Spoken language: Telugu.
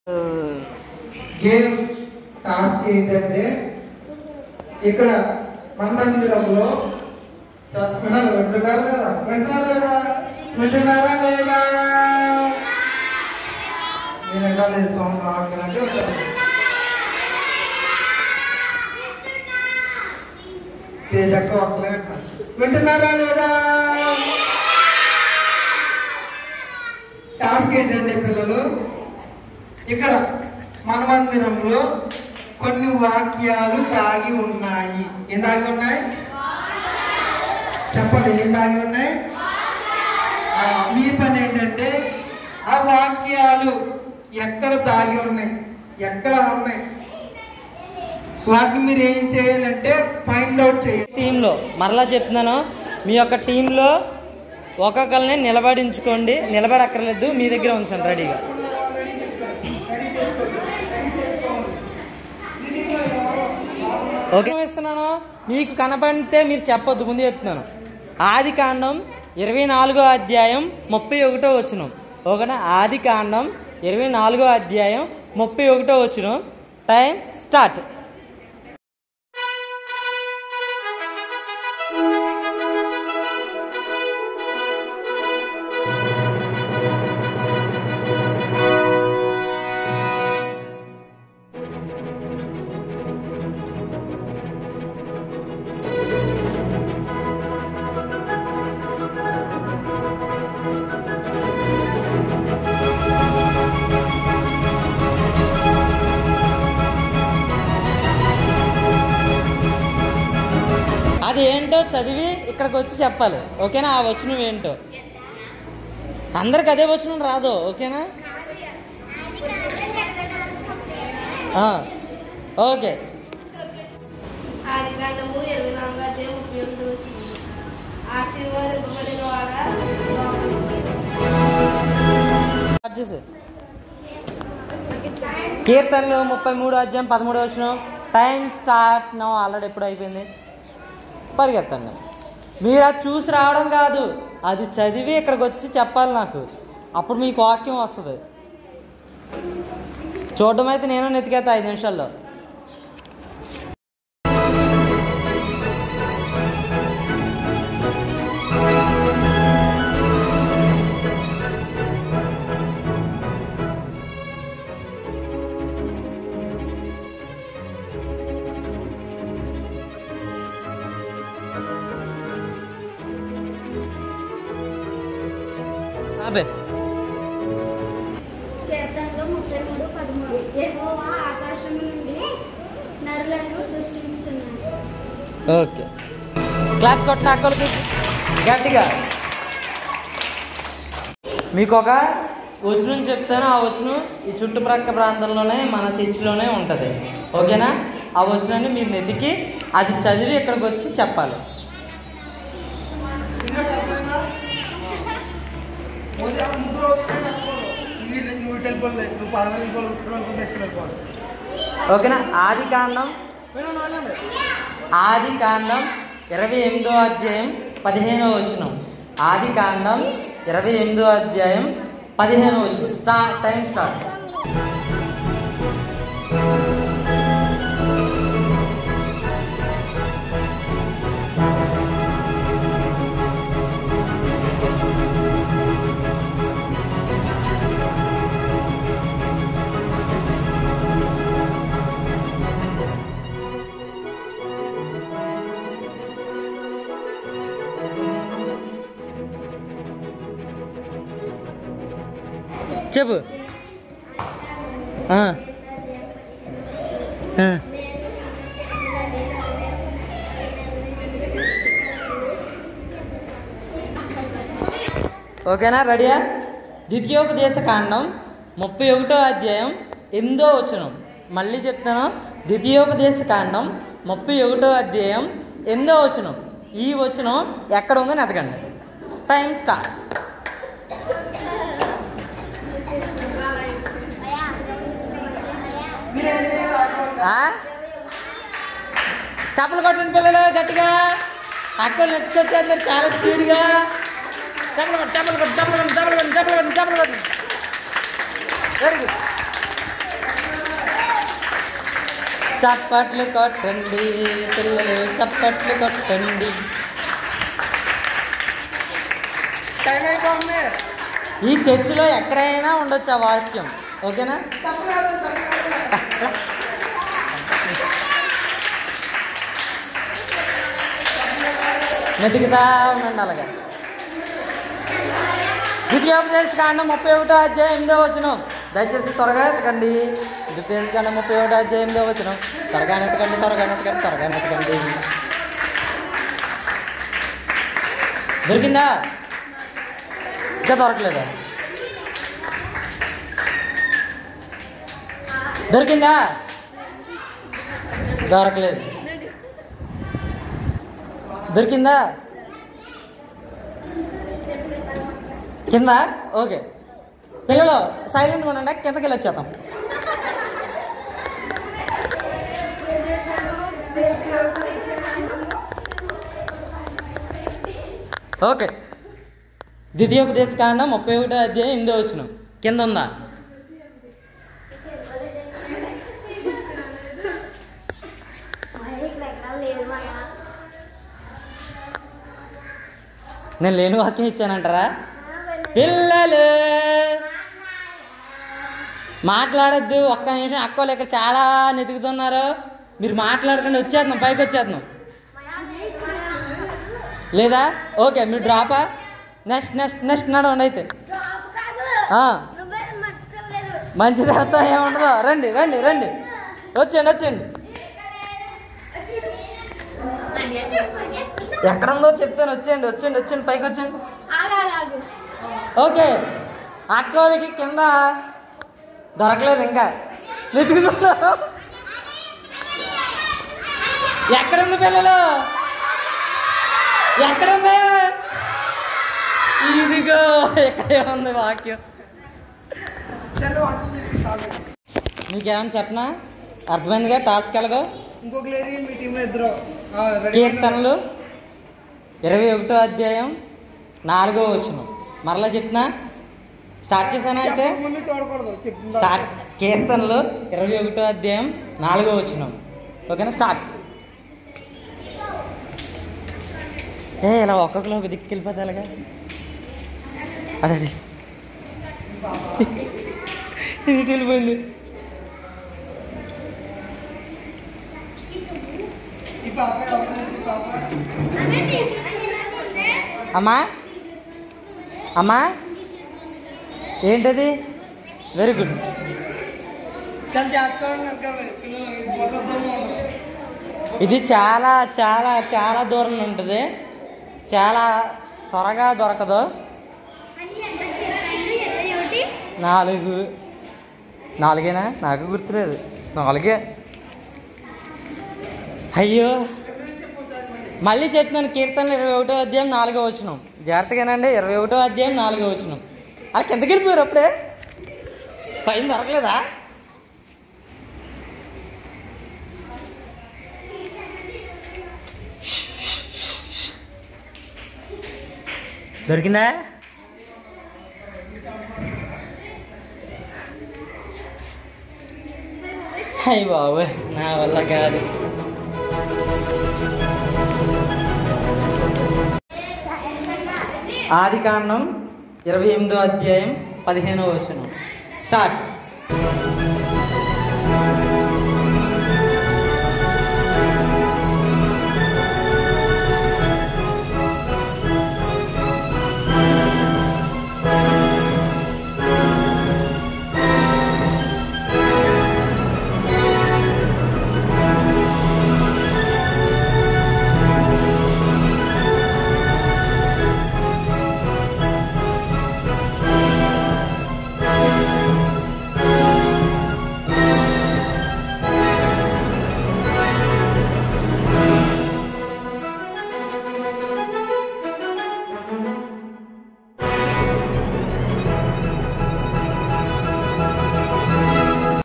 గేమ్ టాస్క్ ఏంటంటే ఇక్కడ మన మందిరంలో చ- వినాలి వింటున్నారు కదా వింటున్నారు కదా వింటున్నారా లేదా నేను ఎట్లా లేదు సౌండ్ రావట్లేదంటే వింటారు. తేజక్క ఒక్కలే వింటున్నారు. వింటున్నారా లేదా టాస్క్ ఏంటంటే పిల్లలు ఇక్కడ మన మందిరంలో కొన్ని వాక్యాలు దాగి ఉన్నాయి ఏం దాగి ఉన్నాయి చెప్పాలి ఏం దాగి ఉన్నాయి ఆ, మీ పని ఏంటంటే ఆ వాక్యాలు ఎక్కడ దాగి ఉన్నాయి ఎక్కడ ఉన్నాయి వాటిని మీరు ఏం చేయాలంటే ఫైండ్ అవుట్ చేయాలి టీంలో మరలా చెప్తున్నాను మీ యొక్క టీంలో ఒక్కొక్కరిని నిలబడించుకోండి నిలబడక్కర్లేదు మీ దగ్గర ఉంచండి రెడీగా ఓకే ఇస్తున్నాను మీకు కనపడితే మీరు చెప్పొద్దు ముందు చెప్తున్నాను ఆది కాండం ఇరవై నాలుగో అధ్యాయం ముప్పై ఒకటో వచ్చిన ఓకేనా ఆది కాండం ఇరవై నాలుగో అధ్యాయం ముప్పై ఒకటో వచ్చిన టైం స్టార్ట్ అది ఏంటో చదివి ఇక్కడికి వచ్చి చెప్పాలి ఓకేనా ఆ వచనం ఏంటో అందరికి అదే వచనం రాదు ఓకేనా ఆ, ఓకే ఆది కాండము ఇరవై నాలుగు అధ్యాయం ముప్పై ఒకటి వచ్చింది ఆశీర్వాదింపబడిన వాడా స్టార్ట్ చేసి కీర్తనలు ముప్పై మూడు అధ్యాయం పదమూడు వచ్చిన టైం స్టార్ట్ నా ఆల్రెడీ ఎప్పుడు అయిపోయింది పరిగెత్తండి మీరు అది చూసి రావడం కాదు అది చదివి ఇక్కడికి వచ్చి చెప్పాలి నాకు అప్పుడు మీకు వాక్యం వస్తుంది చూడడం అయితే నేను నెతికేస్తా ఐదు నిమిషాల్లో అబే కీర్తనలో ముప్పై మూడు పదమూడు యెహోవా ఆకాశము నుండి నరులను దృష్టించున్నాడు ఓకే క్లాస్ కొట్టిన అక్కడికి గట్టిగా మీకు ఒక వచనం చెప్తాను ఆ వచనం ఈ చుట్టుప్రక్కల ప్రాంతంలోనే మన చర్చిలోనే ఉంటుంది ఓకేనా ఆ వచనాన్ని మీరు వెతికి అది చదివి ఇక్కడికి వచ్చి చెప్పాలి ఇంకా చెప్పలేదా? ఉదయం ముందు రోజునే చెప్పకూడదు. నువ్వు నువ్వు ఇటు వెళ్ళిపోలేదు నువ్వు పడవ వెళ్ళిపోలేదు ఇక్కడ వెళ్ళిపోతే ఎక్కడ వెళ్ళిపోవాలి ఓకేనా ఆది కాండం వినండి, వినండి. ఆది కాండం ఇరవై ఎనిమిదో అధ్యాయం పదిహేనో వచనం ఆది కాండం ఇరవై ఎనిమిదో అధ్యాయం పదిహేనో వచనం స్టార్ట్ టైం స్టార్ట్ చెప్పు ఆ. ఆ. ఓకేనా రెడీయా ద్వితీయోపదేశ కాండం ముప్పై ఒకటో అధ్యాయం ఎనిమిదో వచనం మళ్ళీ చెప్తాను ద్వితీయోపదేశ కాండం ముప్పై ఒకటో అధ్యాయం ఎనిమిదో వచనం ఈ వచనం ఎక్కడ ఉందో ఎతకండి టైం స్టార్ట్ మీరేం చేయాలి ఆటోలు? ఆ? చప్పలు కొట్టండి పిల్లలు గట్టిగా అక్కడ నెచ్చుకొచ్చేద్దరు చాలా స్పీడ్గా చప్పలు కొట్టు చప్పలు కొట్టు చప్పలు కొట్టు చప్పలు కొట్టు చప్పలు కొట్టు చప్పలు కొట్టు వెరీ గుడ్ చప్పట్లు కొట్టండి పిల్లలు చప్పట్లు కొట్టండి టైం అయిపోతుంది ఈ చర్చిలో ఎక్కడైనా ఉండొచ్చు ఆ వాక్యం ఓకేనా తప్పలేదు తప్పలేదు మెతుకుతా ఉండండి అలాగా ద్వితీయోపదేశ కాండం ముప్పై ఒకటో అధ్యాయం ఎనిమిదో వచ్చిన దయచేసి త్వరగా ఎత్తకండి ద్వితీయోపదేశ కాండం ముప్పై ఒకటో అధ్యాయం ఎనిమిదో వచ్చిన త్వరగా ఎత్తకండి త్వరగా ఎత్తకండి త్వరగా ఎత్తకండి దొరికిందా ఇంకా దొరకలేదా దొరికిందా దొరకలేదు దొరికిందా కింద ఓకే పిల్లలు సైలెంట్గా ఉండండి కిందకి వెళ్ళి వచ్చేద్దాం ఓకే ద్వితీయోపదేశ కాండం ముప్పై ఒకటో అధ్యాయం ఎనిమిదో వచ్చిన కింద ఉందా నేను లేని వాక్యం ఇచ్చానంటారా పిల్లలు మాట్లాడొద్దు ఒక్క నిమిషం అక్కలు ఇక్కడ చాలా నెతుకుతున్నారు మీరు మాట్లాడకుండా వచ్చేస్తున్నాం పైకి వచ్చేస్తున్నాం లేదా ఓకే మీరు డ్రాపా నెక్స్ట్ నెక్స్ట్ నెక్స్ట్ నడవండి అయితే ఆ, మంచి దేవత ఏముండదు రండి రండి రండి వచ్చేయండి వచ్చేయండి ఎక్కడ ఉందో చెప్తాను వచ్చేయండి వచ్చేయండి వచ్చేయండి పైకి వచ్చేయండి ఓకే అక్క వాళ్ళకి కింద దొరకలేదు ఇంకా వెతుకుతున్నారు ఎక్కడుంది పిల్లలు ఎక్కడుంది ఇదిగో ఎక్కడే ఉంది వాక్యం చలో వాక్యం చెప్పి చాలు నీకేమైనా చెప్పనా అర్థమైందిగా టాస్క్ ఎలాగో ఇంకొక లేడీ మీ టీంలో ఇద్దరు ఆ, రెడీ కీర్తనలు ఇరవై ఒకటో అధ్యాయం నాలుగో వచనం మరలా చెప్తున్నా స్టార్ట్ చేశానా అయితే చెప్పక ముందు చూడకూడదు చెప్తుందా స్టార్ట్ కీర్తనలు ఇరవై ఒకటో అధ్యాయం నాలుగో వచనం ఓకేనా స్టార్ట్ ఏ ఇలా ఒక్కొక్కరు ఒక దిక్కు వెళ్ళిపోతే అలాగా అదండి ఇటు వెళ్ళిపోయింది ఈ పాప ఎవరు ఈ పాప అమ్మా అమ్మా ఏంటది వెరీ గుడ్ చాలా చేస్తామని అనుకోవాలి పిల్లలు మొత్తం ఉండదు ఇది చాలా చాలా చాలా దూరం ఉంటుంది చాలా త్వరగా దొరకదు నాలుగు నాలుగేనా నాకు గుర్తులేదు నాలుగే అయ్యో మళ్ళీ చెప్తున్నాను కీర్తనలు ఇరవై ఒకటో అధ్యాయం నాలుగో వచ్చినాం జాగ్రత్తగానండి ఇరవై ఒకటో అధ్యాయం నాలుగో వచ్చినాం అలా కిందకి వెళ్ళిపోయారు అప్పుడే పైన దొరకలేదా దొరికిందా అయ్యి బాబు నా వల్ల కాదు ఆది కాండం ఇరవై ఎనిమిదో అధ్యాయం పదిహేనో వచనం స్టార్ట్